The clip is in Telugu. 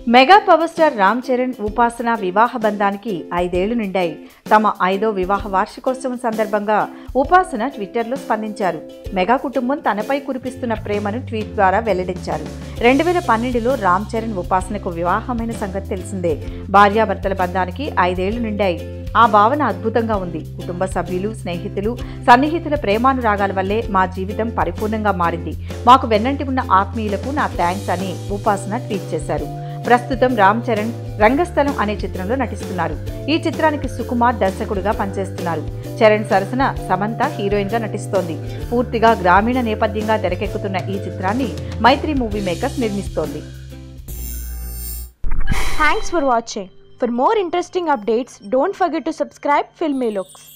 Mega power star Ram Charan Upasana వివాహ బంధానికి ఐదేళ్లు నిండాయి తమ ఐదో వివాహ వార్షికోత్సవం సందర్భంగా ఉపాసన ట్విట్టర్లో స్పందించారు మెగా కుటుంబం తనపై కురిపిస్తున్న ప్రేమను ట్వీట్ ద్వారా వెల్లడించారు రెండు వేల పన్నెండులో రామ్ చరణ్ ఉపాసనకు వివాహమైన సంగతి తెలిసిందే భార్యాభర్తల బంధానికి ఐదేళ్లు నిండాయి ఆ భావన అద్భుతంగా ఉంది కుటుంబ సభ్యులు స్నేహితులు సన్నిహితుల ప్రేమానురాగాల వల్లే మా జీవితం పరిపూర్ణంగా మారింది మాకు వెన్నంటి ఉన్న ఆత్మీయులకు నా థ్యాంక్స్ అని ఉపాసన ట్వీట్ చేశారు ప్రస్తుతం రామ్ చరణ్ రంగస్థలం అనే చిత్రంలో నటిస్తున్నారు ఈ చిత్రానికి సుకుమార్ దర్శకుడిగా పనిచేస్తున్నారు చరణ్ సరసన సమంత హీరోయిన్ గా నటిస్తోంది పూర్తిగా గ్రామీణ నేపథ్యంగా తెరకెక్కుతున్న ఈ చిత్రాన్ని మైత్రి మూవీ మేకర్స్ నిర్మిస్తోంది Thanks for watching. For more interesting updates, don't forget to subscribe Filmy Looks.